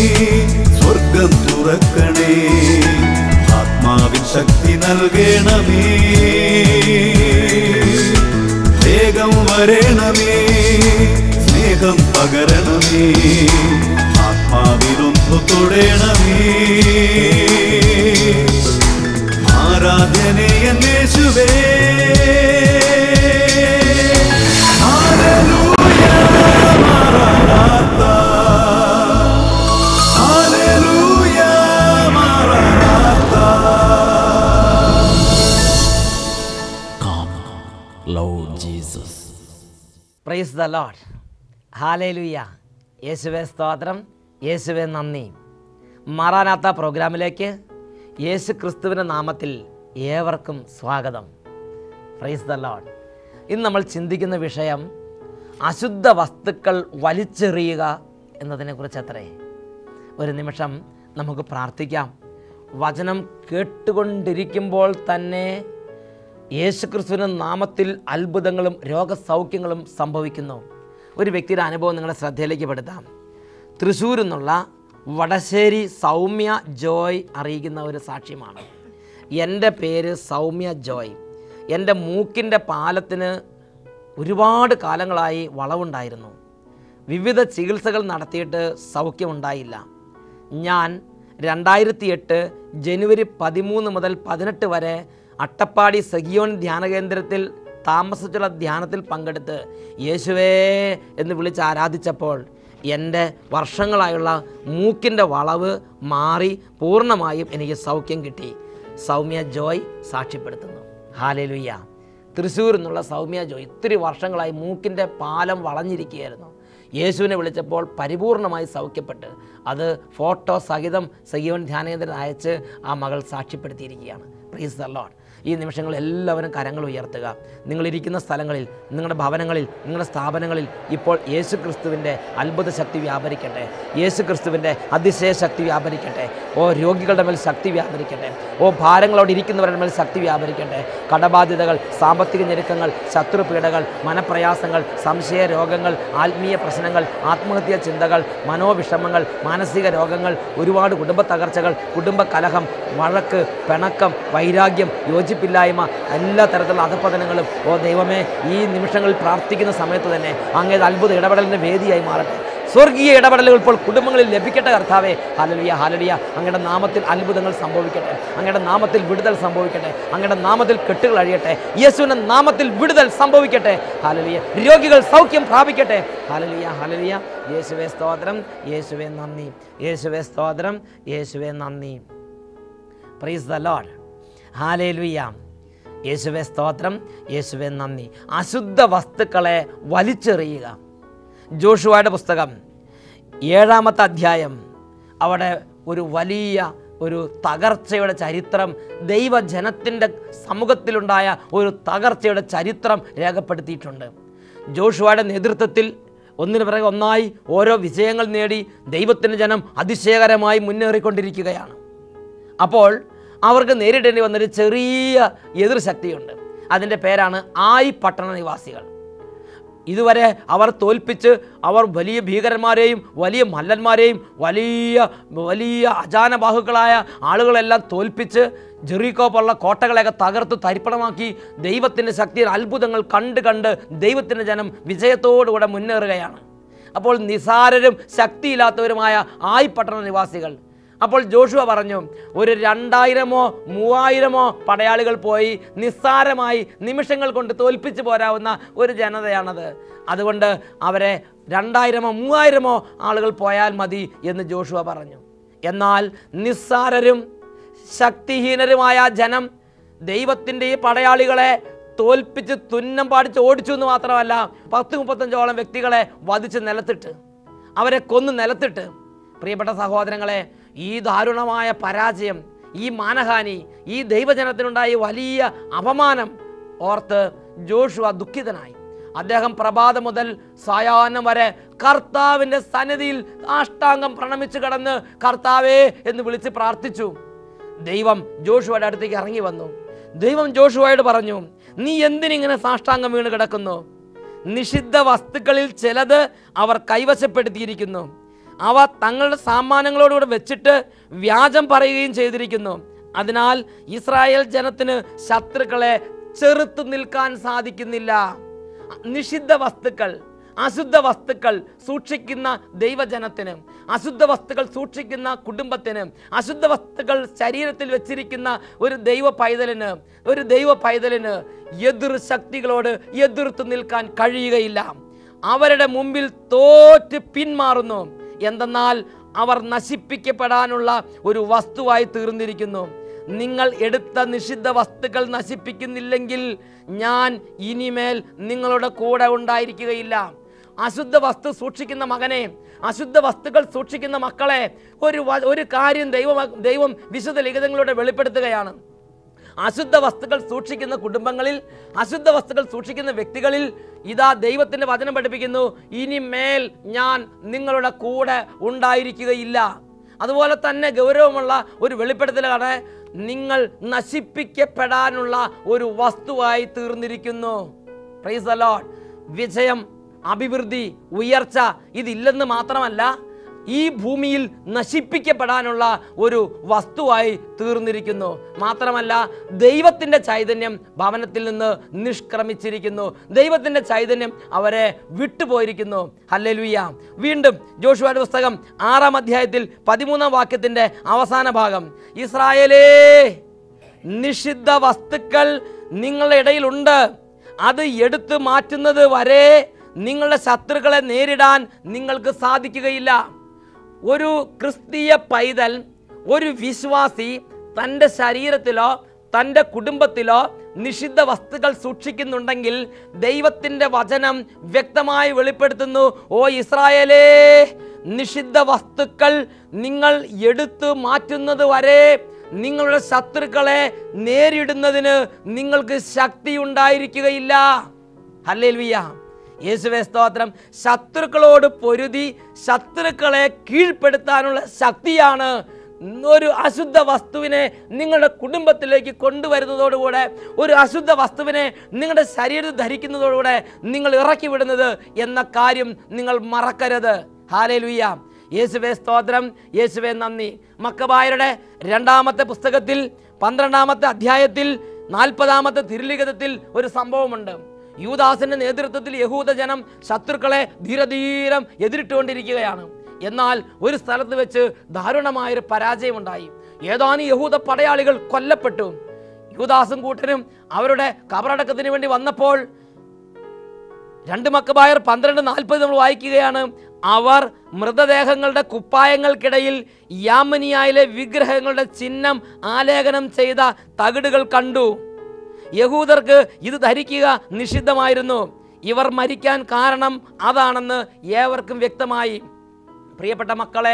സ്വർഗം തുറക്കണേ ആത്മാവിൻ ശക്തി നൽകണമേ വേഗം വരണമേ സ്നേഹം പകരണമേ ആത്മാവിലൊന്നു തൊടണമേ ആരാധനയേശുവേ ഹല്ലേലൂയ മാറാനാത്ത ഹല്ലേലൂയ മാറാനാത്ത Come, Lord Jesus. Praise the lord hallelujah യേശുവെ സ്തോത്രം യേശുവെ നന്ദി മാറാനാത്ത പ്രോഗ്രാമിലേക്ക് യേശു ക്രിസ്തുവിൻ്റെ നാമത്തിൽ ഏവർക്കും സ്വാഗതം പ്രൈസ് ദ ലോഡ് ഇന്ന് നമ്മൾ ചിന്തിക്കുന്ന വിഷയം അശുദ്ധ വസ്തുക്കൾ വലിച്ചെറിയുക എന്നതിനെക്കുറിച്ച് അത്രേ ഒരു നിമിഷം നമുക്ക് പ്രാർത്ഥിക്കാം വചനം കേട്ടുകൊണ്ടിരിക്കുമ്പോൾ തന്നെ യേശുക്രിസ്തുവിൻ്റെ നാമത്തിൽ അത്ഭുതങ്ങളും രോഗസൗഖ്യങ്ങളും സംഭവിക്കുന്നു ഒരു വ്യക്തിയുടെ അനുഭവം നിങ്ങളുടെ ശ്രദ്ധയിലേക്ക് പെടുത്താം തൃശ്ശൂരിൽ നിന്നുള്ള വടശ്ശേരി സൗമ്യ ജോയ് അറിയിക്കുന്ന ഒരു സാക്ഷ്യമാണ് എൻ്റെ പേര് സൗമ്യ ജോയ് എൻ്റെ മൂക്കിൻ്റെ പാലത്തിന് ഒരുപാട് കാലങ്ങളായി വളവുണ്ടായിരുന്നു വിവിധ ചികിത്സകൾ നടത്തിയിട്ട് സൗഖ്യമുണ്ടായില്ല ഞാൻ രണ്ടായിരത്തി എട്ട് ജനുവരി പതിമൂന്ന് മുതൽ പതിനെട്ട് വരെ അട്ടപ്പാടി സഖിയോൻ ധ്യാന കേന്ദ്രത്തിൽ താമസിച്ചുള്ള ധ്യാനത്തിൽ പങ്കെടുത്ത് യേശുവേ എന്ന് വിളിച്ച് ആരാധിച്ചപ്പോൾ എൻ്റെ വർഷങ്ങളായുള്ള മൂക്കിൻ്റെ വളവ് മാറി പൂർണ്ണമായും എനിക്ക് സൗഖ്യം കിട്ടി സൗമ്യ ജോയ് സാക്ഷ്യപ്പെടുത്തുന്നു ഹാലേലുയ്യ തൃശ്ശൂരിൽ നിന്നുള്ള സൗമ്യ ജോയ് ഇത്തിരി വർഷങ്ങളായി മൂക്കിൻ്റെ പാലം വളഞ്ഞിരിക്കുകയായിരുന്നു യേശുവിനെ വിളിച്ചപ്പോൾ പരിപൂർണമായി സൗഖ്യപ്പെട്ട് അത് ഫോട്ടോ സഹിതം സജീവൻ ധ്യാനേന്ദ്രൻ അയച്ച് ആ മകൾ സാക്ഷ്യപ്പെടുത്തിയിരിക്കുകയാണ് പ്ലീസ് ദ ലോഡ് ഈ നിമിഷങ്ങളിൽ എല്ലാവരും കരങ്ങൾ ഉയർത്തുക നിങ്ങളിരിക്കുന്ന സ്ഥലങ്ങളിൽ നിങ്ങളുടെ ഭവനങ്ങളിൽ നിങ്ങളുടെ സ്ഥാപനങ്ങളിൽ ഇപ്പോൾ യേശു ക്രിസ്തുവിൻ്റെ അത്ഭുത ശക്തി വ്യാപരിക്കട്ടെ യേശു ക്രിസ്തുവിൻ്റെ അതിശയ ശക്തി വ്യാപരിക്കട്ടെ ഓ രോഗികളുടെ മേൽ ശക്തി വ്യാപരിക്കട്ടെ ഓ ഭാരങ്ങളോട് ഇരിക്കുന്നവരുടെ മേൽ ശക്തി വ്യാപരിക്കട്ടെ കടബാധ്യതകൾ സാമ്പത്തിക ഞെരുക്കങ്ങൾ ശത്രുപീഡകൾ മനപ്രയാസങ്ങൾ സംശയ രോഗങ്ങൾ ആത്മീയ പ്രശ്നങ്ങൾ ആത്മഹത്യാ ചിന്തകൾ മനോവിഷമങ്ങൾ മാനസിക രോഗങ്ങൾ ഒരുപാട് കുടുംബ തകർച്ചകൾ കുടുംബ കലഹം വഴക്ക് പിണക്കം വൈരാഗ്യം യോജിപ്പില്ലായ്മ എല്ലാ തരത്തിലുള്ള അധപതനങ്ങളും ഓ ദൈവമേ ഈ നിമിഷങ്ങളിൽ പ്രാർത്ഥിക്കുന്ന സമയത്ത് തന്നെ അങ്ങേത് അത്ഭുത ഇടപെടലിൻ്റെ വേദിയായി മാറട്ടെ സ്വർഗീയ ഇടപെടലുകൾ ഇപ്പോൾ കുടുംബങ്ങളിൽ ലഭിക്കട്ടെ കർത്താവേ ഹാലലിയ ഹാലലിയ അങ്ങയുടെ നാമത്തിൽ അത്ഭുതങ്ങൾ സംഭവിക്കട്ടെ അങ്ങയുടെ നാമത്തിൽ വിടുതൽ സംഭവിക്കട്ടെ അങ്ങയുടെ നാമത്തിൽ കെട്ടുകൾ അഴിയട്ടെ യേശുവിൻ്റെ നാമത്തിൽ വിടുതൽ സംഭവിക്കട്ടെ ഹാലലിയ രോഗികൾ സൗഖ്യം പ്രാപിക്കട്ടെ ഹാലലിയ ഹാലലിയ യേശുവേ സ്തോത്രം യേശുവേ നന്ദി യേശുവേ സ്തോത്രം യേശുവേ നന്ദി പ്രൈസ് ദ ലോഡ് ഹാലേലുയ്യ യേശുവെ സ്തോത്രം യേശുവെ നന്ദി അശുദ്ധ വസ്തുക്കളെ വലിച്ചെറിയുക ജോഷുവയുടെ പുസ്തകം ഏഴാമത്തെ അധ്യായം അവിടെ ഒരു വലിയ ഒരു തകർച്ചയുടെ ചരിത്രം ദൈവജനത്തിൻ്റെ സമൂഹത്തിലുണ്ടായ ഒരു തകർച്ചയുടെ ചരിത്രം രേഖപ്പെടുത്തിയിട്ടുണ്ട് ജോഷുവയുടെ നേതൃത്വത്തിൽ ഒന്നിനു പിറകെ ഒന്നായി ഓരോ വിജയങ്ങൾ നേടി ദൈവത്തിൻ്റെ ജനം അതിശയകരമായി മുന്നേറിക്കൊണ്ടിരിക്കുകയാണ് അപ്പോൾ അവർക്ക് നേരിടേണ്ടി വന്നൊരു ചെറിയ എതിർശക്തിയുണ്ട് അതിൻ്റെ പേരാണ് ആയി പട്ടണ നിവാസികൾ ഇതുവരെ അവർ തോൽപ്പിച്ച് അവർ വലിയ ഭീകരന്മാരെയും വലിയ മല്ലന്മാരെയും വലിയ വലിയ അജാനബാഹുക്കളായ ആളുകളെല്ലാം തോൽപ്പിച്ച് ജെറീക്കോ പോലുള്ള കോട്ടകളെയൊക്കെ തകർത്ത് തരിപ്പണമാക്കി ദൈവത്തിൻ്റെ ശക്തിയിൽ അത്ഭുതങ്ങൾ കണ്ട് കണ്ട് ദൈവത്തിൻ്റെ ജനം വിജയത്തോടുകൂടെ മുന്നേറുകയാണ് അപ്പോൾ നിസാരരും ശക്തിയില്ലാത്തവരുമായ ആയി പട്ടണ നിവാസികൾ അപ്പോൾ ജോഷുവ പറഞ്ഞു ഒരു രണ്ടായിരമോ മൂവായിരമോ പടയാളികൾ പോയി നിസ്സാരമായി നിമിഷങ്ങൾ കൊണ്ട് തോൽപ്പിച്ചു പോരാവുന്ന ഒരു ജനതയാണത് അതുകൊണ്ട് അവരെ രണ്ടായിരമോ മൂവായിരമോ ആളുകൾ പോയാൽ മതി എന്ന് ജോഷുവ പറഞ്ഞു എന്നാൽ നിസ്സാരരും ശക്തിഹീനരുമായ ജനം ദൈവത്തിൻ്റെ ഈ പടയാളികളെ തോൽപ്പിച്ച് തുന്നം പാടിച്ച് ഓടിച്ചു എന്ന് മാത്രമല്ല പത്ത് മുപ്പത്തഞ്ചോളം വ്യക്തികളെ വധിച്ച് നിലത്തിട്ട് അവരെ കൊന്ന് നിലത്തിട്ട് പ്രിയപ്പെട്ട സഹോദരങ്ങളെ ഈ ദാരുണമായ പരാജയം ഈ മാനഹാനി ഈ ദൈവജനത്തിനുണ്ടായ വലിയ അപമാനം ഓർത്ത് ജോഷുവ ദുഃഖിതനായി അദ്ദേഹം പ്രഭാതം മുതൽ സായാഹ്നം വരെ കർത്താവിൻ്റെ സന്നിധിയിൽ അഷ്ടാംഗം പ്രണമിച്ച് കടന്ന് കർത്താവേ എന്ന് വിളിച്ച് പ്രാർത്ഥിച്ചു ദൈവം ജോഷുവയുടെ അടുത്തേക്ക് ഇറങ്ങി വന്നു ദൈവം ജോഷുവയോട് പറഞ്ഞു നീ എന്തിനിങ്ങനെ സാഷ്ടാംഗം വീണ് കിടക്കുന്നു നിഷിദ്ധ വസ്തുക്കളിൽ ചിലത് അവർ കൈവശപ്പെടുത്തിയിരിക്കുന്നു അവ തങ്ങളുടെ സാമാനങ്ങളോടുകൂടെ വെച്ചിട്ട് വ്യാജം പറയുകയും ചെയ്തിരിക്കുന്നു അതിനാൽ ഇസ്രായേൽ ജനത്തിന് ശത്രുക്കളെ ചെറുത്തു നിൽക്കാൻ സാധിക്കുന്നില്ല നിഷിദ്ധ വസ്തുക്കൾ അശുദ്ധ വസ്തുക്കൾ സൂക്ഷിക്കുന്ന ദൈവജനത്തിന് അശുദ്ധ വസ്തുക്കൾ സൂക്ഷിക്കുന്ന കുടുംബത്തിന് അശുദ്ധ വസ്തുക്കൾ ശരീരത്തിൽ വെച്ചിരിക്കുന്ന ഒരു ദൈവ പൈതലിന് ഒരു ദൈവ പൈതലിന് എതിർ ശക്തികളോട് എതിർത്ത് നിൽക്കാൻ കഴിയുകയില്ല അവരുടെ മുമ്പിൽ തോറ്റ് പിന്മാറുന്നു എന്തെന്നാൽ അവർ നശിപ്പിക്കപ്പെടാനുള്ള ഒരു വസ്തുവായി തീർന്നിരിക്കുന്നു നിങ്ങൾ എടുത്ത നിഷിദ്ധ വസ്തുക്കൾ നശിപ്പിക്കുന്നില്ലെങ്കിൽ ഞാൻ ഇനിമേൽ നിങ്ങളുടെ കൂടെ ഉണ്ടായിരിക്കുകയില്ല അശുദ്ധ വസ്തു സൂക്ഷിക്കുന്ന മകനെ അശുദ്ധ വസ്തുക്കൾ സൂക്ഷിക്കുന്ന മക്കളെ ഒരു വ- ഒരു കാര്യം ദൈവം ദൈവം വിശുദ്ധ ലിഖിതങ്ങളിലൂടെ വെളിപ്പെടുത്തുകയാണ് അശുദ്ധ വസ്തുക്കൾ സൂക്ഷിക്കുന്ന കുടുംബങ്ങളിൽ അശുദ്ധ വസ്തുക്കൾ സൂക്ഷിക്കുന്ന വ്യക്തികളിൽ ഇതാ ദൈവത്തിന്റെ വചനം പഠിപ്പിക്കുന്നു ഇനിമേൽ ഞാൻ നിങ്ങളുടെ കൂടെ ഉണ്ടായിരിക്കുകയില്ല അതുപോലെ തന്നെ ഗൗരവമുള്ള ഒരു വെളിപ്പെടുത്തലാണ് നിങ്ങൾ നശിപ്പിക്കപ്പെടാനുള്ള ഒരു വസ്തുവായി തീർന്നിരിക്കുന്നു പ്രൈസ് അലോട്ട് വിജയം അഭിവൃദ്ധി ഉയർച്ച ഇതില്ലെന്ന് മാത്രമല്ല ഈ ഭൂമിയിൽ നശിപ്പിക്കപ്പെടാനുള്ള ഒരു വസ്തുവായി തീർന്നിരിക്കുന്നു മാത്രമല്ല ദൈവത്തിൻ്റെ ചൈതന്യം ഭവനത്തിൽ നിന്ന് നിഷ്ക്രമിച്ചിരിക്കുന്നു ദൈവത്തിൻ്റെ ചൈതന്യം അവരെ വിട്ടുപോയിരിക്കുന്നു ഹല്ലേലൂയ വീണ്ടും ജോഷുവയുടെ പുസ്തകം ആറാം അധ്യായത്തിൽ പതിമൂന്നാം വാക്യത്തിൻ്റെ അവസാന ഭാഗം ഇസ്രായേലേ നിഷിദ്ധ വസ്തുക്കൾ നിങ്ങളുടെ ഇടയിലുണ്ട് അത് എടുത്തു മാറ്റുന്നത് വരെ നിങ്ങളുടെ ശത്രുക്കളെ നേരിടാൻ നിങ്ങൾക്ക് സാധിക്കുകയില്ല ഒരു ക്രിസ്തീയ പൈതൽ ഒരു വിശ്വാസി തൻ്റെ ശരീരത്തിലോ തൻ്റെ കുടുംബത്തിലോ നിഷിദ്ധ വസ്തുക്കൾ സൂക്ഷിക്കുന്നുണ്ടെങ്കിൽ ദൈവത്തിൻ്റെ വചനം വ്യക്തമായി വെളിപ്പെടുത്തുന്നു ഓ ഇസ്രായേലേ നിഷിദ്ധ വസ്തുക്കൾ നിങ്ങൾ എടുത്തു മാറ്റുന്നത് വരെ നിങ്ങളുടെ ശത്രുക്കളെ നേരിടുന്നതിന് നിങ്ങൾക്ക് ശക്തി ഉണ്ടായിരിക്കുകയില്ല ഹല്ലേലൂയ യേശുവേ സ്തോത്രം ശത്രുക്കളോട് പൊരുതി ശത്രുക്കളെ കീഴ്പ്പെടുത്താനുള്ള ശക്തിയാണ് ഒരു അശുദ്ധ വസ്തുവിനെ നിങ്ങളുടെ കുടുംബത്തിലേക്ക് കൊണ്ടുവരുന്നതോടുകൂടെ ഒരു അശുദ്ധ വസ്തുവിനെ നിങ്ങളുടെ ശരീരത്തിൽ ധരിക്കുന്നതോടുകൂടെ നിങ്ങൾ ഇറക്കി വിടുന്നത് എന്ന കാര്യം നിങ്ങൾ മറക്കരുത് ഹാലേലുയ്യ യേശുവേ സ്തോത്രം യേശുവേ നന്ദി മക്കബായരുടെ രണ്ടാമത്തെ പുസ്തകത്തിൽ പന്ത്രണ്ടാമത്തെ അധ്യായത്തിൽ നാൽപ്പതാമത്തെ തിരുലിഖിതത്തിൽ ഒരു സംഭവമുണ്ട് യൂദാസിന്റെ നേതൃത്വത്തിൽ യഹൂദ ജനം ശത്രുക്കളെ ധീരധീരം എതിരിട്ടുകൊണ്ടിരിക്കുകയാണ് എന്നാൽ ഒരു സ്ഥലത്ത് വെച്ച് ദാരുണമായൊരു പരാജയമുണ്ടായി ഏതാനും യഹൂദ പടയാളികൾ കൊല്ലപ്പെട്ടു യൂദാസും കൂട്ടരും അവരുടെ കബറടക്കത്തിന് വേണ്ടി വന്നപ്പോൾ രണ്ട് മക്കബായർ പന്ത്രണ്ട് നാൽപ്പത് നമ്മൾ വായിക്കുകയാണ് അവർ മൃതദേഹങ്ങളുടെ കുപ്പായങ്ങൾക്കിടയിൽ യാമനിയായിലെ വിഗ്രഹങ്ങളുടെ ചിഹ്നം ആലേഖനം ചെയ്ത തകിടുകൾ കണ്ടു യഹൂദർക്ക് ഇത് ധരിക്കുക നിഷിദ്ധമായിരുന്നു ഇവർ മരിക്കാൻ കാരണം അതാണെന്ന് ഏവർക്കും വ്യക്തമായി പ്രിയപ്പെട്ട മക്കളെ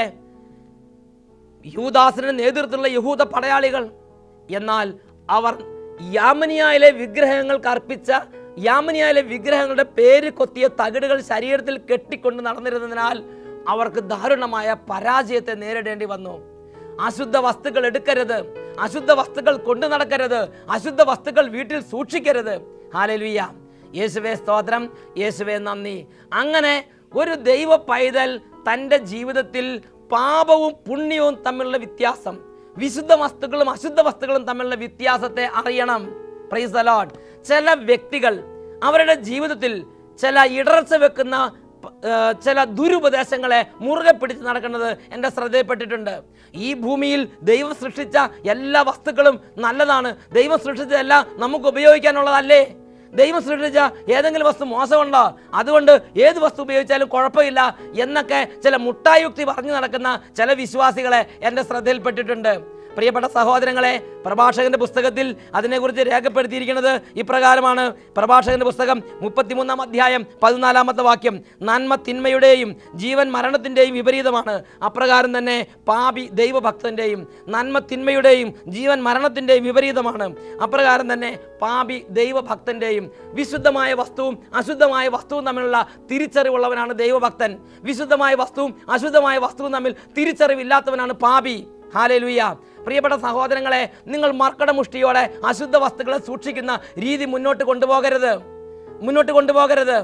യൂദാസിന് നേതൃത്വത്തിലുള്ള യഹൂദ പടയാളികൾ എന്നാൽ അവർ യാമനിയായിലെ വിഗ്രഹങ്ങൾക്ക് അർപ്പിച്ച യാമനിയായിലെ വിഗ്രഹങ്ങളുടെ പേര് കൊത്തിയ തകിടുകൾ ശരീരത്തിൽ കെട്ടിക്കൊണ്ട് നടന്നിരുന്നതിനാൽ അവർക്ക് ദാരുണമായ പരാജയത്തെ നേരിടേണ്ടി വന്നു അശുദ്ധ വസ്തുക്കൾ എടുക്കരുത് അശുദ്ധ വസ്തുക്കൾ കൊണ്ടു നടക്കരുത് അശുദ്ധ വസ്തുക്കൾ വീട്ടിൽ സൂക്ഷിക്കരുത് ഹാലലുയ്യ യേശുവേ സ്തോത്രം യേശുവേ നന്ദി അങ്ങനെ ഒരു ദൈവ പൈതൽ തൻ്റെ ജീവിതത്തിൽ പാപവും പുണ്യവും തമ്മിലുള്ള വ്യത്യാസം വിശുദ്ധ വസ്തുക്കളും അശുദ്ധ വസ്തുക്കളും തമ്മിലുള്ള വ്യത്യാസത്തെ അറിയണം പ്രൈസ് അലോട്ട് ചില വ്യക്തികൾ അവരുടെ ജീവിതത്തിൽ ചില ഇടർച്ച വെക്കുന്ന പ- ആ, ചില ദുരുപദേശങ്ങളെ മുറുകെ പിടിച്ച് നടക്കുന്നത് എൻ്റെ ശ്രദ്ധയിൽപ്പെട്ടിട്ടുണ്ട് ഈ ഭൂമിയിൽ ദൈവം സൃഷ്ടിച്ച എല്ലാ വസ്തുക്കളും നല്ലതാണ് ദൈവം സൃഷ്ടിച്ചതെല്ലാം നമുക്ക് ഉപയോഗിക്കാനുള്ളതല്ലേ ദൈവം സൃഷ്ടിച്ച ഏതെങ്കിലും വസ്തു മോശമുണ്ടോ അതുകൊണ്ട് ഏത് വസ്തു ഉപയോഗിച്ചാലും കുഴപ്പമില്ല എന്നൊക്കെ ചില മുട്ടായുക്തി പറഞ്ഞു നടക്കുന്ന ചില വിശ്വാസികളെ എൻ്റെ ശ്രദ്ധയിൽപ്പെട്ടിട്ടുണ്ട് പ്രിയപ്പെട്ട സഹോദരങ്ങളെ പ്രഭാഷകന്റെ പുസ്തകത്തിൽ അതിനെക്കുറിച്ച് രേഖപ്പെടുത്തിയിരിക്കുന്നത് ഇപ്രകാരമാണ് പ്രഭാഷകന്റെ പുസ്തകം മുപ്പത്തിമൂന്നാം അധ്യായം പതിനാലാമത്തെ വാക്യം നന്മ തിന്മയുടെയും ജീവൻ മരണത്തിൻ്റെയും വിപരീതമാണ് അപ്രകാരം തന്നെ പാപി ദൈവഭക്തൻ്റെയും നന്മ തിന്മയുടെയും ജീവൻ മരണത്തിൻ്റെയും വിപരീതമാണ് അപ്രകാരം തന്നെ പാപി ദൈവഭക്തൻ്റെയും വിശുദ്ധമായ വസ്തുവും അശുദ്ധമായ വസ്തുവും തമ്മിലുള്ള തിരിച്ചറിവുള്ളവനാണ് ദൈവഭക്തൻ വിശുദ്ധമായ വസ്തുവും അശുദ്ധമായ വസ്തുവും തമ്മിൽ തിരിച്ചറിവില്ലാത്തവനാണ് പാപി ഹാലേലുയ്യ പ്രിയപ്പെട്ട സഹോദരങ്ങളെ നിങ്ങൾ മർക്കടമുഷ്ടിയോടെ അശുദ്ധ വസ്തുക്കളെ സൂക്ഷിക്കുന്ന രീതി മുന്നോട്ട് കൊണ്ടുപോകരുത് മുന്നോട്ട് കൊണ്ടുപോകരുത്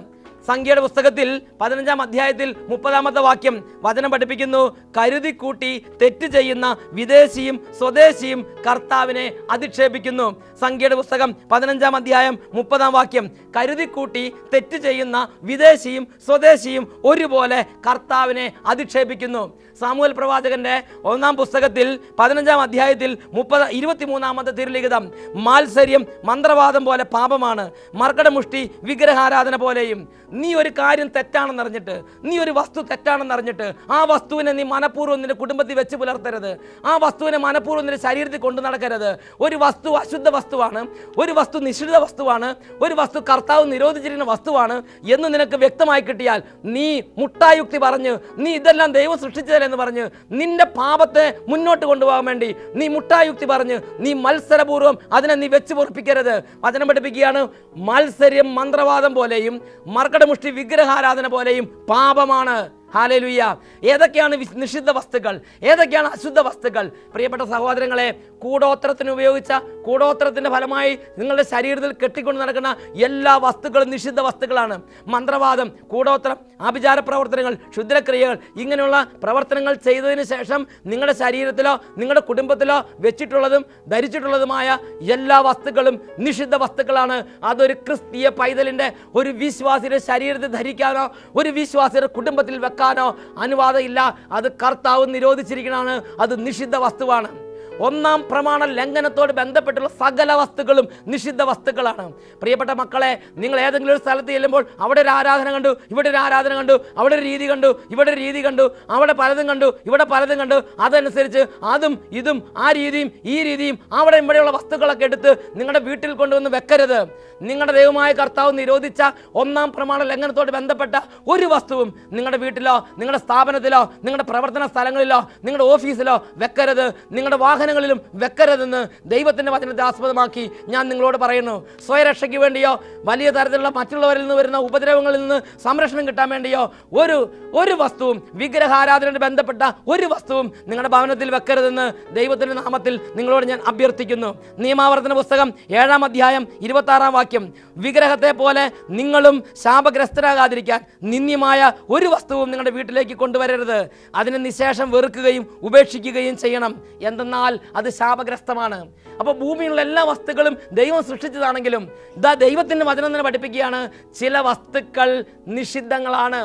സംഖ്യയുടെ പുസ്തകത്തിൽ പതിനഞ്ചാം അധ്യായത്തിൽ മുപ്പതാമത്തെ വാക്യം വചനം പഠിപ്പിക്കുന്നു കരുതിക്കൂട്ടി തെറ്റ് ചെയ്യുന്ന വിദേശിയും സ്വദേശിയും കർത്താവിനെ അധിക്ഷേപിക്കുന്നു സംഖ്യയുടെ പുസ്തകം പതിനഞ്ചാം അധ്യായം മുപ്പതാം വാക്യം കരുതിക്കൂട്ടി തെറ്റ് ചെയ്യുന്ന വിദേശിയും സ്വദേശിയും ഒരുപോലെ കർത്താവിനെ അധിക്ഷേപിക്കുന്നു സാമൂഹൽ പ്രവാചകന്റെ ഒന്നാം പുസ്തകത്തിൽ പതിനഞ്ചാം അധ്യായത്തിൽ മുപ്പത് ഇരുപത്തിമൂന്നാമത്തെ തിരുലിഖിതം മാത്സര്യം മന്ത്രവാദം പോലെ പാപമാണ് മർക്കടമുഷ്ടി വിഗ്രഹാരാധന പോലെയും നീ ഒരു കാര്യം തെറ്റാണെന്ന് അറിഞ്ഞിട്ട് നീ ഒരു വസ്തു തെറ്റാണെന്ന് അറിഞ്ഞിട്ട് ആ വസ്തുവിനെ നീ മനഃപൂർവ്വം നിന്റെ കുടുംബത്തിൽ വെച്ച് പുലർത്തരുത് ആ വസ്തുവിനെ മനഃപൂർവ്വം നിന്റെ ശരീരത്തിൽ കൊണ്ടു നടക്കരുത് ഒരു വസ്തു അശുദ്ധ വസ്തുവാണ് ഒരു വസ്തു നിഷിദ്ധ വസ്തുവാണ് ഒരു വസ്തു കർത്താവ് നിരോധിച്ചിരിക്കുന്ന വസ്തുവാണ് എന്ന് നിനക്ക് വ്യക്തമായി കിട്ടിയാൽ നീ മുട്ടായുക്തി പറഞ്ഞ് നീ ഇതെല്ലാം ദൈവം സൃഷ്ടിച്ചതല്ലെന്ന് പറഞ്ഞ് നിന്റെ പാപത്തെ മുന്നോട്ട് കൊണ്ടുപോകാൻ വേണ്ടി നീ മുട്ടായുക്തി പറഞ്ഞ് നീ മത്സരപൂർവ്വം അതിനെ നീ വെച്ച് പൊറപ്പിക്കരുത് വചനം പഠിപ്പിക്കുകയാണ് മത്സര്യം മന്ത്രവാദം പോലെയും മർക്കടമുഷ്ടി വിഗ്രഹാരാധന പോലെയും പാപമാണ് ഹാലലുയ്യ ഏതൊക്കെയാണ് വിസ്- നിഷിദ്ധ വസ്തുക്കൾ ഏതൊക്കെയാണ് അശുദ്ധ വസ്തുക്കൾ പ്രിയപ്പെട്ട സഹോദരങ്ങളെ കൂടോത്രത്തിന് ഉപയോഗിച്ച കൂടോത്രത്തിന്റെ ഫലമായി നിങ്ങളുടെ ശരീരത്തിൽ കെട്ടിക്കൊണ്ട് നടക്കുന്ന എല്ലാ വസ്തുക്കളും നിഷിദ്ധ വസ്തുക്കളാണ് മന്ത്രവാദം കൂടോത്രം ആഭിചാര പ്രവർത്തനങ്ങൾ ക്ഷുദ്രക്രിയകൾ ഇങ്ങനെയുള്ള പ്രവർത്തനങ്ങൾ ചെയ്തതിന് ശേഷം നിങ്ങളുടെ ശരീരത്തിലോ നിങ്ങളുടെ കുടുംബത്തിലോ വെച്ചിട്ടുള്ളതും ധരിച്ചിട്ടുള്ളതുമായ എല്ലാ വസ്തുക്കളും നിഷിദ്ധ വസ്തുക്കളാണ് അതൊരു ക്രിസ്തീയ പൈതലിന്റെ ഒരു വിശ്വാസിയുടെ ശരീരത്തിൽ ധരിക്കാനോ ഒരു വിശ്വാസിയുടെ കുടുംബത്തിൽ വെക്കാനോ അനുവാദമില്ല അത് കർത്താവ് നിരോധിച്ചിരിക്കുന്നതാണ് അത് നിഷിദ്ധ വസ്തുവാണ് ഒന്നാം പ്രമാണ ലംഘനത്തോട് ബന്ധപ്പെട്ടുള്ള സകല വസ്തുക്കളും നിഷിദ്ധ വസ്തുക്കളാണ് പ്രിയപ്പെട്ട മക്കളെ നിങ്ങൾ ഏതെങ്കിലും ഒരു സ്ഥലത്ത് ചെല്ലുമ്പോൾ അവിടെ ഒരു ആരാധന കണ്ടു ഇവിടെ ഒരു ആരാധന കണ്ടു അവിടെ ഒരു രീതി കണ്ടു ഇവിടെ ഒരു രീതി കണ്ടു അവിടെ പലതും കണ്ടു ഇവിടെ പലതും കണ്ടു അതനുസരിച്ച് അതും ഇതും ആ രീതിയും ഈ രീതിയും അവിടെ ഇവിടെയുള്ള വസ്തുക്കളൊക്കെ എടുത്ത് നിങ്ങളുടെ വീട്ടിൽ കൊണ്ടുവന്ന് വെക്കരുത് നിങ്ങളുടെ ദൈവമായ കർത്താവ് നിരോധിച്ച ഒന്നാം പ്രമാണ ലംഘനത്തോട് ബന്ധപ്പെട്ട ഒരു വസ്തുവും നിങ്ങളുടെ വീട്ടിലോ നിങ്ങളുടെ സ്ഥാപനത്തിലോ നിങ്ങളുടെ പ്രവർത്തന സ്ഥലങ്ങളിലോ നിങ്ങളുടെ ഓഫീസിലോ വെക്കരുത് നിങ്ങളുടെ വാഹനങ്ങളിലും വെക്കരുതെന്ന് ദൈവത്തിൻ്റെ വചനത്തെ ആസ്പദമാക്കി ഞാൻ നിങ്ങളോട് പറയുന്നു സ്വയരക്ഷയ്ക്ക് വേണ്ടിയോ വലിയ തരത്തിലുള്ള മറ്റുള്ളവരിൽ നിന്ന് വരുന്ന ഉപദ്രവങ്ങളിൽ നിന്ന് സംരക്ഷണം കിട്ടാൻ വേണ്ടിയോ ഒരു ഒരു വസ്തുവും വിഗ്രഹാരാധനയോട് ബന്ധപ്പെട്ട ഒരു വസ്തുവും നിങ്ങളുടെ ഭവനത്തിൽ വെക്കരുതെന്ന് ദൈവത്തിൻ്റെ നാമത്തിൽ നിങ്ങളോട് ഞാൻ അഭ്യർത്ഥിക്കുന്നു നിയമാവർത്തന പുസ്തകം ഏഴാം അധ്യായം ഇരുപത്തി ആറാം വാക്യം വിഗ്രഹത്തെ പോലെ നിങ്ങളും ശാപഗ്രസ്തരാകാതിരിക്കാൻ നിന്ദ്യമായ ഒരു വസ്തുവും നിങ്ങളുടെ വീട്ടിലേക്ക് കൊണ്ടുവരരുത് അതിനെ നിശേഷം വെറുക്കുകയും ഉപേക്ഷിക്കുകയും ചെയ്യണം എന്തെന്നാൽ അത് ശാപഗ്രസ്തമാണ് അപ്പോൾ ഭൂമിയിലുള്ള എല്ലാ വസ്തുക്കളും ദൈവം സൃഷ്ടിച്ചതാണെങ്കിലും ഇതാ ദൈവത്തിൻ്റെ വചനം തന്നെ പഠിപ്പിക്കുകയാണ് ചില വസ്തുക്കൾ നിഷിദ്ധങ്ങളാണ്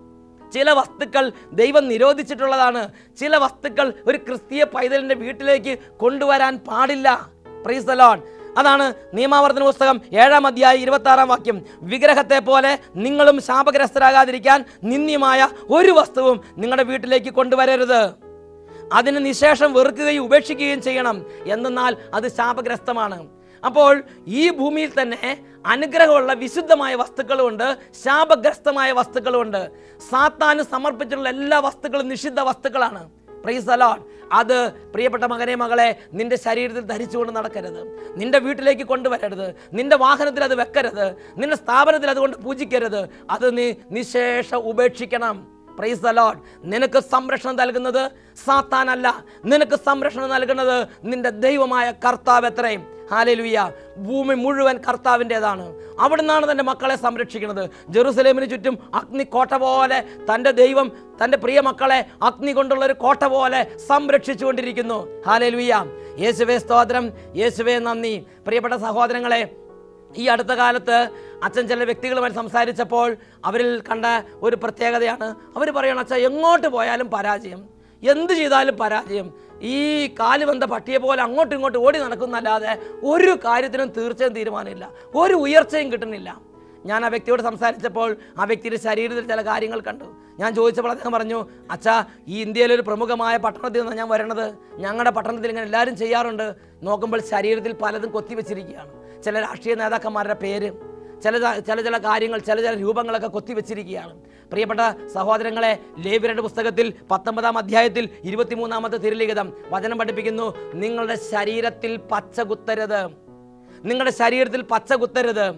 ചില വസ്തുക്കൾ ദൈവം നിരോധിച്ചിട്ടുള്ളതാണ് ചില വസ്തുക്കൾ ഒരു ക്രിസ്തീയ പൈതലിൻ്റെ വീട്ടിലേക്ക് കൊണ്ടുവരാൻ പാടില്ല പ്രൈസ് ദ ലോർഡ് അതാണ് നിയമാവർത്തന പുസ്തകം ഏഴാം അധ്യായം ഇരുപത്തി ആറാം വാക്യം വിഗ്രഹത്തെ പോലെ നിങ്ങളും ശാപഗ്രസ്തരാകാതിരിക്കാൻ നിന്ദ്യമായ ഒരു വസ്തുവും നിങ്ങളുടെ വീട്ടിലേക്ക് കൊണ്ടുവരരുത് അതിന് നിശേഷം വെറുക്കുകയും ഉപേക്ഷിക്കുകയും ചെയ്യണം എന്തെന്നാൽ അത് ശാപഗ്രസ്തമാണ് അപ്പോൾ ഈ ഭൂമിയിൽ തന്നെ അനുഗ്രഹമുള്ള വിശുദ്ധമായ വസ്തുക്കളുമുണ്ട് ശാപഗ്രസ്തമായ വസ്തുക്കളുമുണ്ട് സാത്താന് സമർപ്പിച്ചിട്ടുള്ള എല്ലാ വസ്തുക്കളും നിഷിദ്ധ വസ്തുക്കളാണ് പ്രൈസ് അലോട്ട് അത് പ്രിയപ്പെട്ട മകനെ മകളെ നിന്റെ ശരീരത്തിൽ ധരിച്ചുകൊണ്ട് നടക്കരുത് നിന്റെ വീട്ടിലേക്ക് കൊണ്ടുവരരുത് നിന്റെ വാഹനത്തിൽ അത് വെക്കരുത് നിന്റെ സ്ഥാപനത്തിൽ അതുകൊണ്ട് പൂജിക്കരുത് അത് നീ നിശേഷ ഉപേക്ഷിക്കണം പ്രൈസ് ദ ലോർഡ് നിനക്ക് സംരക്ഷണം നൽകുന്നത് സാത്താനല്ല നിനക്ക് സംരക്ഷണം നൽകുന്നത് നിന്റെ ദൈവമായ കർത്താവ് എത്രയും ഹാലലുയ്യ ഭൂമി മുഴുവൻ കർത്താവിൻ്റെതാണ് അവിടുന്നാണ് തൻ്റെ മക്കളെ സംരക്ഷിക്കുന്നത് ജെറുസലേമിന് ചുറ്റും അഗ്നി കോട്ട പോലെ തൻ്റെ ദൈവം തൻ്റെ പ്രിയ മക്കളെ അഗ്നി കൊണ്ടുള്ള ഒരു കോട്ട പോലെ സംരക്ഷിച്ചു കൊണ്ടിരിക്കുന്നു ഹാലലുയ്യ യേശുവേ സ്തോത്രം യേശുവേ നന്ദി പ്രിയപ്പെട്ട സഹോദരങ്ങളെ ഈ അടുത്ത കാലത്ത് അച്ഛൻ ചില വ്യക്തികളുമായി സംസാരിച്ചപ്പോൾ അവരിൽ കണ്ട ഒരു പ്രത്യേകതയാണ് അവർ പറയണം അച്ഛൻ എങ്ങോട്ട് പോയാലും പരാജയം എന്ത് ചെയ്താലും പരാജയം ഈ കാല് വന്ന പട്ടിയെ പോലെ അങ്ങോട്ടും ഇങ്ങോട്ടും ഓടി നടക്കുന്നല്ലാതെ ഒരു കാര്യത്തിനും തീർച്ചയായും തീരുമാനമില്ല ഒരു ഉയർച്ചയും കിട്ടുന്നില്ല ഞാൻ ആ വ്യക്തിയോട് സംസാരിച്ചപ്പോൾ ആ വ്യക്തിയുടെ ശരീരത്തിൽ ചില കാര്യങ്ങൾ കണ്ടു ഞാൻ ചോദിച്ചപ്പോൾ അദ്ദേഹം പറഞ്ഞു അച്ഛാ ഈ ഇന്ത്യയിലെ ഒരു പ്രമുഖമായ പട്ടണത്തിൽ നിന്നാണ് ഞാൻ വരണത് ഞങ്ങളുടെ പട്ടണത്തിൽ ഇങ്ങനെ എല്ലാവരും ചെയ്യാറുണ്ട് നോക്കുമ്പോൾ ശരീരത്തിൽ പലതും കൊത്തിവെച്ചിരിക്കുകയാണ് ചില രാഷ്ട്രീയ നേതാക്കന്മാരുടെ പേര് ചില ചില ചില കാര്യങ്ങൾ ചില ചില രൂപങ്ങളൊക്കെ കൊത്തിവെച്ചിരിക്കുകയാണ് പ്രിയപ്പെട്ട സഹോദരങ്ങളെ ലേബിയരുടെ പുസ്തകത്തിൽ പത്തൊമ്പതാം അധ്യായത്തിൽ ഇരുപത്തിമൂന്നാമത്തെ തിരുലിഖിതം വചനം പഠിപ്പിക്കുന്നു നിങ്ങളുടെ ശരീരത്തിൽ പച്ച കുത്തരുത് നിങ്ങളുടെ ശരീരത്തിൽ പച്ച കുത്തരുത്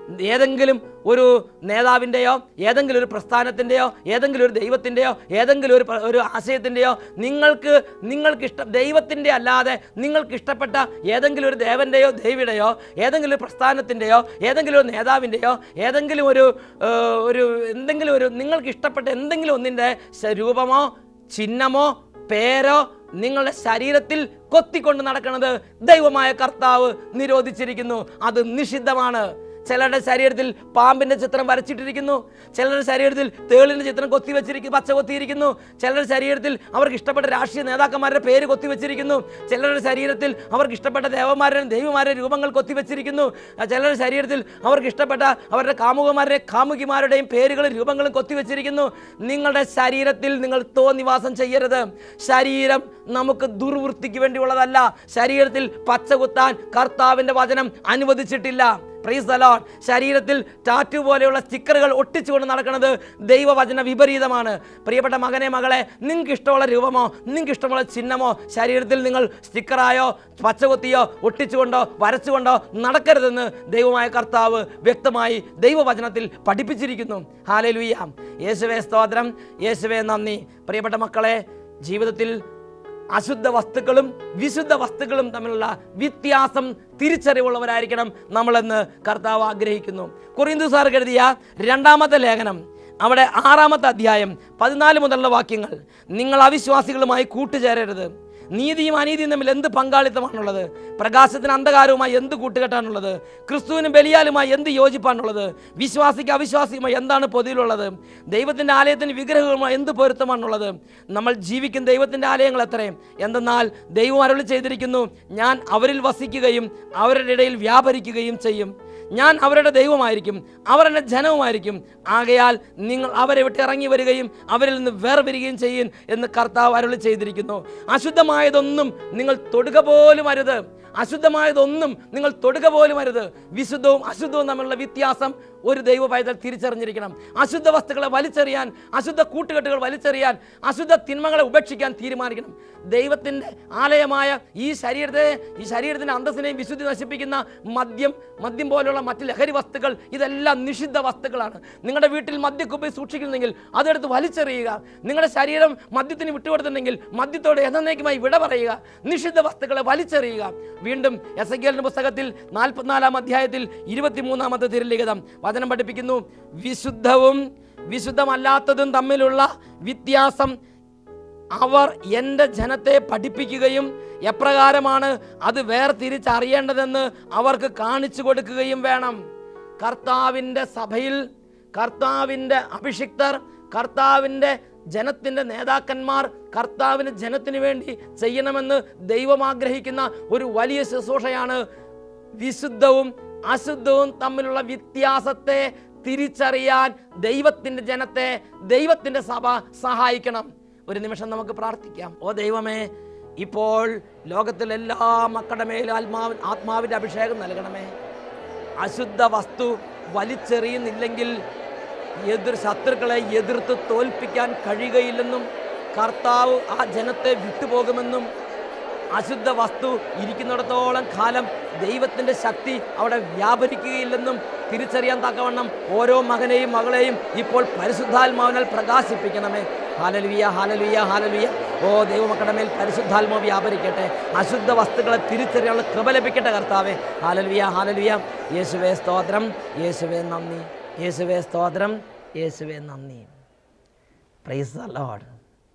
ഏതെങ്കിലും ഒരു നേതാവിൻ്റെയോ ഏതെങ്കിലും ഒരു പ്രസ്ഥാനത്തിൻ്റെയോ ഏതെങ്കിലും ഒരു ദൈവത്തിൻ്റെയോ ഏതെങ്കിലും ഒരു പ്ര- ഒരു ആശയത്തിൻ്റെയോ നിങ്ങൾക്ക് നിങ്ങൾക്ക് ഇഷ്ടം ദൈവത്തിൻ്റെ അല്ലാതെ നിങ്ങൾക്ക് ഇഷ്ടപ്പെട്ട ഏതെങ്കിലും ഒരു ദേവൻ്റെയോ ദേവിയുടെയോ ഏതെങ്കിലും ഒരു പ്രസ്ഥാനത്തിൻ്റെയോ ഏതെങ്കിലും ഒരു നേതാവിൻ്റെയോ ഏതെങ്കിലും ഒരു ഏഹ്, ഒരു എന്തെങ്കിലും ഒരു നിങ്ങൾക്ക് ഇഷ്ടപ്പെട്ട എന്തെങ്കിലും ഒന്നിൻ്റെ ശ- രൂപമോ ചിഹ്നമോ പേരോ നിങ്ങളുടെ ശരീരത്തിൽ കൊത്തിക്കൊണ്ട് നടക്കുന്നത് ദൈവമായ കർത്താവ് നിരോധിച്ചിരിക്കുന്നു അത് നിഷിദ്ധമാണ് ചിലരുടെ ശരീരത്തിൽ പാമ്പിന്റെ ചിത്രം വരച്ചിട്ടിരിക്കുന്നു ചിലരുടെ ശരീരത്തിൽ തേളിന്റെ ചിത്രം കൊത്തി വെച്ചിരിക്കുന്നു പച്ച കൊത്തിയിരിക്കുന്നു ചിലരുടെ ശരീരത്തിൽ അവർക്ക് ഇഷ്ടപ്പെട്ട രാഷ്ട്രീയ നേതാക്കന്മാരുടെ പേര് കൊത്തി വെച്ചിരിക്കുന്നു ചിലരുടെ ശരീരത്തിൽ അവർക്ക് ഇഷ്ടപ്പെട്ട ദേവന്മാരുടെ ദൈവമാരുടെ രൂപങ്ങൾ കൊത്തി വെച്ചിരിക്കുന്നു ചിലരുടെ ശരീരത്തിൽ അവർക്ക് ഇഷ്ടപ്പെട്ട അവരുടെ കാമുകന്മാരുടെ കാമുകിമാരുടെയും പേരുകളും രൂപങ്ങളും കൊത്തി വെച്ചിരിക്കുന്നു നിങ്ങളുടെ ശരീരത്തിൽ നിങ്ങൾ തോന്നിവാസം ചെയ്യരുത് ശരീരം നമുക്ക് ദുർവൃത്തിക്ക് വേണ്ടിയുള്ളതല്ല ശരീരത്തിൽ പച്ച കുത്താൻ കർത്താവിന്റെ വചനം അനുവദിച്ചിട്ടില്ല പ്രൈസ് ദ ലോർഡ് ശരീരത്തിൽ ടാറ്റു പോലെയുള്ള സ്റ്റിക്കറുകൾ ഒട്ടിച്ചുകൊണ്ട് നടക്കുന്നത് ദൈവവചന വിപരീതമാണ് പ്രിയപ്പെട്ട മകനെ മകളെ നിങ്ങൾക്ക് ഇഷ്ടമുള്ള രൂപമോ നിങ്ങൾക്ക് ഇഷ്ടമുള്ള ചിഹ്നമോ ശരീരത്തിൽ നിങ്ങൾ സ്റ്റിക്കറായോ പച്ചകൊത്തിയോ ഒട്ടിച്ചുകൊണ്ടോ വരച്ചുകൊണ്ടോ നടക്കരുതെന്ന് ദൈവമായ കർത്താവ് വ്യക്തമായി ദൈവവചനത്തിൽ പഠിപ്പിച്ചിരിക്കുന്നു ഹാലലുയ്യ യേശുവേ സ്തോത്രം യേശുവേ നന്ദി പ്രിയപ്പെട്ട മക്കളെ ജീവിതത്തിൽ അശുദ്ധ വസ്തുക്കളും വിശുദ്ധ വസ്തുക്കളും തമ്മിലുള്ള വ്യത്യാസം തിരിച്ചറിവുള്ളവരായിരിക്കണം നമ്മളെന്ന് കർത്താവ് ആഗ്രഹിക്കുന്നു കുറിന്തു സാർ എഴുതിയ രണ്ടാമത്തെ ലേഖനം അവിടെ ആറാമത്തെ അധ്യായം പതിനാല് മുതലുള്ള വാക്യങ്ങൾ നിങ്ങൾ അവിശ്വാസികളുമായി കൂട്ടുചേരരുത് നീതിയും അനീതിയും തമ്മിൽ എന്ത് പങ്കാളിത്തമാണുള്ളത് പ്രകാശത്തിന് അന്ധകാരവുമായി എന്ത് കൂട്ടുകെട്ടാണുള്ളത് ക്രിസ്തുവിനും ബലിയാലുമായി എന്ത് യോജിപ്പാണുള്ളത് വിശ്വാസിക്ക് അവിശ്വാസിയുമായി എന്താണ് പൊതിയിലുള്ളത് ദൈവത്തിൻ്റെ ആലയത്തിന് വിഗ്രഹങ്ങളുമായി എന്ത് പൊരുത്തമാണുള്ളത് നമ്മൾ ജീവിക്കുന്ന ദൈവത്തിൻ്റെ ആലയങ്ങൾ എത്രയും എന്തെന്നാൽ ദൈവം അരുളി ചെയ്തിരിക്കുന്നു ഞാൻ അവരിൽ വസിക്കുകയും അവരുടെ ഇടയിൽ വ്യാപരിക്കുകയും ചെയ്യും ഞാൻ അവരുടെ ദൈവമായിരിക്കും അവർ എൻ്റെ ജനവുമായിരിക്കും ആകയാൽ നിങ്ങൾ അവരെ വിട്ട് ഇറങ്ങി വരികയും അവരിൽ നിന്ന് വേർപിരികയും ചെയ്യും എന്ന് കർത്താവ് അരുളി ചെയ്തിരിക്കുന്നു അശുദ്ധമായതൊന്നും നിങ്ങൾ തൊടുക പോലും അരുത് അശുദ്ധമായതൊന്നും നിങ്ങൾ തൊടുക പോലും അരുത് വിശുദ്ധവും അശുദ്ധവും തമ്മിലുള്ള വ്യത്യാസം ഒരു ദൈവ പൈതൽ തിരിച്ചറിഞ്ഞിരിക്കണം അശുദ്ധ വസ്തുക്കളെ വലിച്ചെറിയാൻ അശുദ്ധ കൂട്ടുകെട്ടുകൾ വലിച്ചെറിയാൻ അശുദ്ധ തിന്മകളെ ഉപേക്ഷിക്കാൻ തീരുമാനിക്കണം ദൈവത്തിൻ്റെ ആലയമായ ഈ ശരീരത്തെ ഈ ശരീരത്തിൻ്റെ അന്തസ്സിനെയും വിശുദ്ധി നശിപ്പിക്കുന്ന മദ്യം മദ്യം പോലുള്ള മറ്റ് ലഹരി വസ്തുക്കൾ ഇതെല്ലാം നിഷിദ്ധ വസ്തുക്കളാണ് നിങ്ങളുടെ വീട്ടിൽ മദ്യക്കുപ്പി സൂക്ഷിക്കുന്നെങ്കിൽ അതെടുത്ത് വലിച്ചെറിയുക നിങ്ങളുടെ ശരീരം മദ്യത്തിന് വിട്ടുകൊടുത്തിട്ടുണ്ടെങ്കിൽ മദ്യത്തോട് എന്നേക്കുമായി വിട പറയുക നിഷിദ്ധ വസ്തുക്കളെ വലിച്ചെറിയുക വീണ്ടും എസ് എ പുസ്തകത്തിൽ നാൽപ്പത്തിനാലാം അധ്യായത്തിൽ ഇരുപത്തിമൂന്നാമത്തെ തിരലിഖിതം വചനം പഠിപ്പിക്കുന്നു വിശുദ്ധവും വിശുദ്ധമല്ലാത്തതും തമ്മിലുള്ള വ്യത്യാസം അവർ എൻ്റെ ജനത്തെ പഠിപ്പിക്കുകയും എപ്രകാരമാണ് അത് വേർതിരിച്ചറിയേണ്ടതെന്ന് അവർക്ക് കാണിച്ചു കൊടുക്കുകയും വേണം കർത്താവിൻ്റെ സഭയിൽ കർത്താവിൻ്റെ അഭിഷിക്തർ കർത്താവിൻ്റെ ജനത്തിൻ്റെ നേതാക്കന്മാർ കർത്താവിന് ജനത്തിന് വേണ്ടി ചെയ്യണമെന്ന് ദൈവം ആഗ്രഹിക്കുന്ന ഒരു വലിയ ശുശ്രൂഷയാണ് വിശുദ്ധവും അശുദ്ധവും തമ്മിലുള്ള വ്യത്യാസത്തെ തിരിച്ചറിയാൻ ദൈവത്തിൻ്റെ ജനത്തെ ദൈവത്തിൻ്റെ സഭ സഹായിക്കണം ഒരു നിമിഷം നമുക്ക് പ്രാർത്ഥിക്കാം ഓ ദൈവമേ ഇപ്പോൾ ലോകത്തിലെ എല്ലാ മക്കളുടെ മേലും ആത്മാവ് ആത്മാവിൻ്റെ അഭിഷേകം നൽകണമേ അശുദ്ധ വസ്തു വലിച്ചെറിയുന്നില്ലെങ്കിൽ എതിർ ശത്രുക്കളെ എതിർത്ത് തോൽപ്പിക്കാൻ കഴിയുകയില്ലെന്നും കർത്താവ് ആ ജനത്തെ വിട്ടുപോകുമെന്നും അശുദ്ധ വസ്തു ഇരിക്കുന്നിടത്തോളം കാലം ദൈവത്തിൻ്റെ ശക്തി അവിടെ വ്യാപരിക്കുകയില്ലെന്നും തിരിച്ചറിയാൻ തക്കവണ്ണം ഓരോ മകനെയും മകളെയും ഇപ്പോൾ പരിശുദ്ധാത്മാവിനാൽ പ്രകാശിപ്പിക്കണമേ ഹാലലുയ ഹാലലുയ ഹാലലുയ ഓ ദൈവമക്കളുടെ മേൽ പരിശുദ്ധാത്മാവ് വ്യാപരിക്കട്ടെ അശുദ്ധ വസ്തുക്കളെ തിരിച്ചറിയാനുള്ള കൃപ ലഭിക്കട്ടെ കർത്താവേ ഹാലലുയ ഹാലലുയ യേശുവേ സ്തോത്രം യേശുവേ നന്ദി യേശുവേ സ്തോത്രം യേശുവേ നന്ദി praise the lord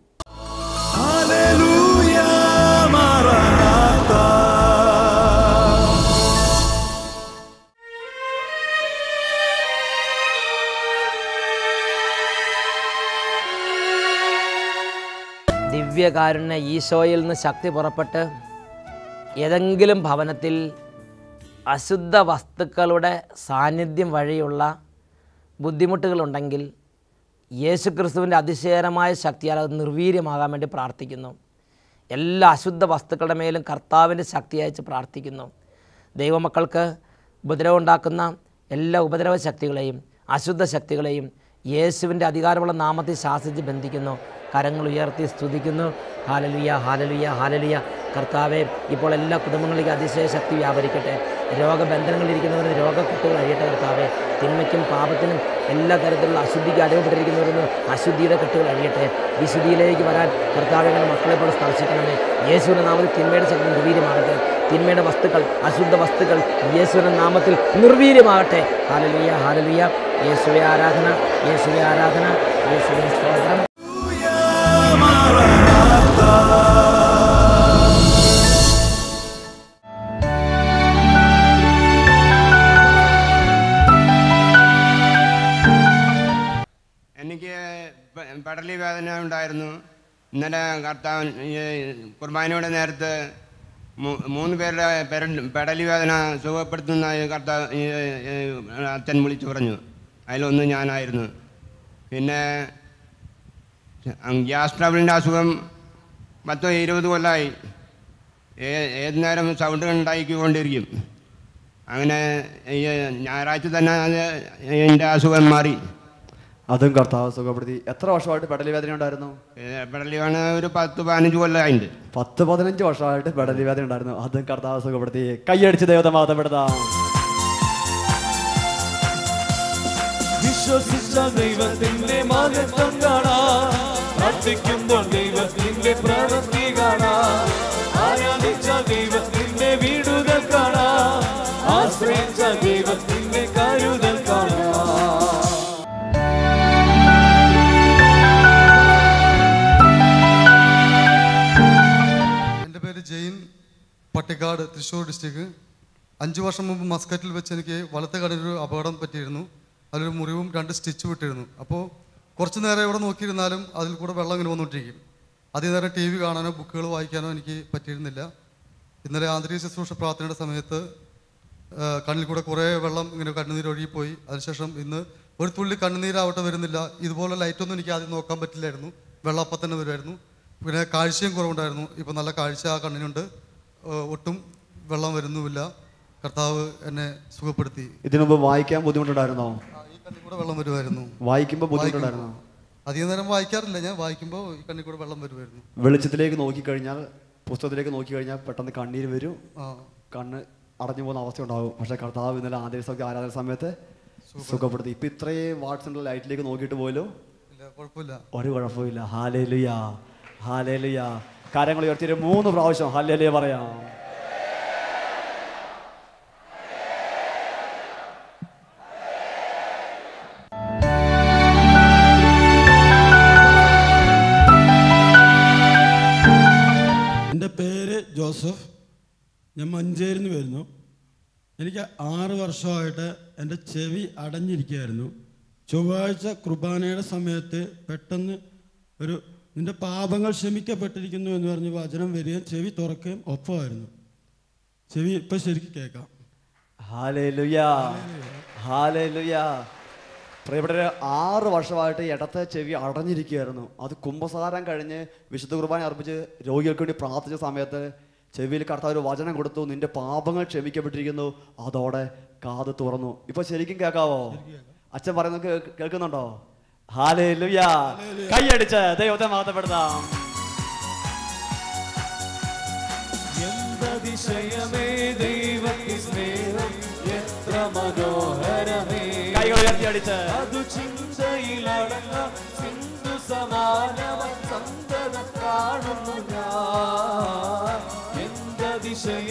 Hallelujah, Maranatha. ദിവ്യകാരുണ്യ ഈശോയിൽ നിന്ന് ശക്തി പുറപ്പെട്ട് ഏതെങ്കിലും ഭവനത്തിൽ അശുദ്ധ വസ്തുക്കളുടെ സാന്നിധ്യം വഴിയുള്ള ബുദ്ധിമുട്ടുകളുണ്ടെങ്കിൽ യേശു ക്രിസ്തുവിൻ്റെ അതിശയകരമായ ശക്തിയാൽ അത് നിർവീര്യമാകാൻ വേണ്ടി പ്രാർത്ഥിക്കുന്നു എല്ലാ അശുദ്ധ വസ്തുക്കളുടെ മേലും കർത്താവിൻ്റെ ശക്തി അയച്ച് പ്രാർത്ഥിക്കുന്നു ദൈവമക്കൾക്ക് ഉപദ്രവം ഉണ്ടാക്കുന്ന എല്ലാ ഉപദ്രവ ശക്തികളെയും അശുദ്ധ ശക്തികളെയും യേശുവിൻ്റെ അധികാരമുള്ള നാമത്തിൽ ശാസിച്ച് ബന്ധിക്കുന്നു കരങ്ങൾ ഉയർത്തി സ്തുതിക്കുന്നു ഹാലലുയ ഹാലലുയ ഹാലലുയ കർത്താവെ ഇപ്പോൾ എല്ലാ കുടുംബങ്ങളിലേക്ക് അതിശയ ശക്തി വ്യാപരിക്കട്ടെ രോഗബന്ധനങ്ങളിലിരിക്കുന്നവരുടെ രോഗക്കെട്ടുകൾ അഴിയട്ടെ കർത്താവെ തിന്മയ്ക്കും പാപത്തിനും എല്ലാ തരത്തിലുള്ള അശുദ്ധിക്ക് അടിമപ്പെട്ടിരിക്കുന്നവരൊന്ന് അശുദ്ധിയുടെ കെട്ടുകൾ അഴിയട്ടെ വിശുദ്ധിയിലേക്ക് വരാൻ കർത്താവെ ഞങ്ങളുടെ മക്കളെ പോലെ സ്പർശിക്കണമേ യേശുവിൻ്റെ നാമത്തിൽ തിന്മയുടെ ശക്തി നിർവീര്യമാകട്ടെ തിന്മയുടെ വസ്തുക്കൾ അശുദ്ധ വസ്തുക്കൾ യേശുവിൻ്റെ നാമത്തിൽ നിർവീര്യമാകട്ടെ ഹാലലുയ ഹാലലുയ യേശുവെ ആരാധന യേശുവെ ആരാധന യേശുവെ സ്തോത്രം എനിക്ക് പ- പടലി വേദന ഉണ്ടായിരുന്നു ഇന്നലെ കർത്താവ് ഈ കുർബാനയുടെ നേരത്ത് മൂ- മൂന്ന് പേരുടെ പെരൽ- പെടലി വേദന സുഖപ്പെടുത്തുന്ന ഈ കർത്താവ് ഈ ഈ അച്ഛൻ വിളിച്ചു പറഞ്ഞു അതിലൊന്ന് ഞാനായിരുന്നു പിന്നെ ഗ്യാസ് ട്രബിളിൻ്റെ അസുഖം പത്തോ ഇരുപത് കൊല്ലമായി ഏ- ഏത് നേരം സൗണ്ട് ഉണ്ടാക്കിക്കൊണ്ടിരിക്കും അങ്ങനെ ഈ ഞായറാഴ്ച തന്നെ അത് എൻ്റെ അസുഖം മാറി അതും കർത്താവ് സുഖപ്പെടുത്തി എത്ര വർഷമായിട്ട് പെടലി വേദന ഉണ്ടായിരുന്നു പെടലിയാണ് ഒരു പത്ത് പതിനഞ്ച് കൊല്ലമായിട്ട് പത്ത് പതിനഞ്ച് വർഷമായിട്ട് പെടലി വേദന ഉണ്ടായിരുന്നു അതും കർത്താവ് സുഖപ്പെടുത്തി കൈയടിച്ച് ദൈവത്തെ മാതപ്പെടുത്താം വിശ്വസിച്ച ദൈവത്തിന്റെ മഹത്വം കാണാം പ്രാർത്ഥിക്കുമ്പോൾ ദൈവത്തിന്റെ പ്രവൃത്തി കാണാം ആരാധിച്ച ദൈവത്തിന്റെ വീടുകൾ കാണാം ആശ്രയിച്ച ദൈവത്തിന്റെ കരുതൽ കാണാം എൻ്റെ പേര് ജെയിൻ പട്ടിക്കാട് തൃശ്ശൂർ ഡിസ്ട്രിക്ട് അഞ്ച് വർഷം മുമ്പ് മസ്കറ്റിൽ വെച്ച് എനിക്ക് വലത്തെ കടലൊരു അപകടം പറ്റിയിരുന്നു അതിലൊരു മുറിവും രണ്ട് സ്റ്റിച്ച് വിട്ടിരുന്നു അപ്പോൾ കുറച്ച് നേരം ഇവിടെ നോക്കിയിരുന്നാലും അതിൽ കൂടെ വെള്ളം ഇങ്ങനെ വന്നുകൊണ്ടിരിക്കും അധികം നേരം ടി വി കാണാനോ ബുക്കുകൾ വായിക്കാനോ എനിക്ക് പറ്റിയിരുന്നില്ല ഇന്നലെ ആന്തരിക ശുശ്രൂഷ പ്രാർത്ഥനയുടെ സമയത്ത് ആ, കണ്ണിൽ കൂടെ കുറേ വെള്ളം ഇങ്ങനെ കണ്ണുനീർ ഒഴുകിപ്പോയി അതിനുശേഷം ഇന്ന് ഒരു തുള്ളി കണ്ണുനീരാവട്ടെ വരുന്നില്ല ഇതുപോലെ ലൈറ്റൊന്നും എനിക്ക് ആദ്യം നോക്കാൻ പറ്റില്ലായിരുന്നു വെള്ളം അപ്പം തന്നെ വരുമായിരുന്നു പിന്നെ കാഴ്ചയും കുറവുണ്ടായിരുന്നു ഇപ്പം നല്ല കാഴ്ച ആ കണ്ണിനുണ്ട് ആ, ഒട്ടും വെള്ളം വരുന്നുമില്ല കർത്താവ് എന്നെ സുഖപ്പെടുത്തി ഇതിനു മുമ്പ് വായിക്കാൻ ബുദ്ധിമുട്ടുണ്ടായിരുന്നോ ആ, ഈ കണ്ണിൽ കൂടെ വെള്ളം വരുമായിരുന്നു വായിക്കുമ്പോൾ ബുദ്ധിമുട്ടുണ്ടായിരുന്നോ അധികം നേരം വായിക്കാറില്ല ഞാൻ വായിക്കുമ്പോൾ ഈ കണ്ണിൽ കൂടെ വെള്ളം വരുമായിരുന്നു വെളിച്ചത്തിലേക്ക് നോക്കിക്കഴിഞ്ഞാൽ പുസ്തകത്തിലേക്ക് നോക്കിക്കഴിഞ്ഞാൽ പെട്ടെന്ന് കണ്ണീര് വരും ആ കണ്ണ് അടഞ്ഞു പോകുന്ന അവസ്ഥ ഉണ്ടാകും പക്ഷേ കർത്താവ് ഇന്നലെ ആദ്യ ദിവസമൊക്കെ ആരാധന സമയത്ത് സുഖപ്പെടുത്തി ഇപ്പം ഇത്രയും വാട്സിൻ്റെ ലൈറ്റിലേക്ക് നോക്കിയിട്ട് പോലും ഇല്ല കുഴപ്പമില്ല ഒരു കുഴപ്പമില്ല ഹാലേലുയ ഹാലേലുയ കാര്യങ്ങൾ ഉയർത്തിയിട്ട് മൂന്ന് പ്രാവശ്യം ഹാലേലുയ പറയാം എൻ്റെ പേര് ജോസഫ് ഞാൻ മഞ്ചേരിയിൽ നിന്ന് വരുന്നു എനിക്ക് ആറ് വർഷമായിട്ട് എൻ്റെ ചെവി അടഞ്ഞിരിക്കുകയായിരുന്നു ചൊവ്വാഴ്ച കുർബാനയുടെ സമയത്ത് പെട്ടെന്ന് ഒരു നിന്റെ പാപങ്ങൾ ക്ഷമിക്കപ്പെട്ടിരിക്കുന്നു എന്ന് പറഞ്ഞ് വചനം വരികയും ചെവി തുറക്കുകയും ഒപ്പമായിരുന്നു ചെവി ഇപ്പം ശരിക്കും കേൾക്കാം ഹാലേലുയ ഹാലേലുയ പ്രിയപ്പെട്ടവരെ ആറ് വർഷമായിട്ട് ഇടത്തെ ചെവി അടഞ്ഞിരിക്കുകയായിരുന്നു അത് കുംഭസാരം കഴിഞ്ഞ് വിശുദ്ധ കുർബാന അർപ്പിച്ച് രോഗികൾക്ക് വേണ്ടി പ്രാർത്ഥിച്ച സമയത്ത് ചെവിയിൽ കർത്താവ് ഒരു വചനം കൊടുത്തു നിന്റെ പാപങ്ങൾ ക്ഷമിക്കപ്പെട്ടിരിക്കുന്നു അതോടെ കാത് തുറന്നു ഇപ്പൊ ശരിക്കും കേൾക്കാവോ അച്ഛൻ പറയുന്നത് കേ- കേൾക്കുന്നുണ്ടോ ഹാലേലുയ കൈയടിച്ച് ദൈവത്തെ മാറ്റപ്പെടുത്താം എന്തതിശയമേ ദൈവത്തി സ്നേഹം എത്ര മനോഹരമേ കൈകൾ ഉയർത്തി അടിച്ച് അതു ചിന്തയിലടങ്ങ സിന്ധു സമാനവ സന്തത കാണുന്നു ഞാൻ എന്തതിശയ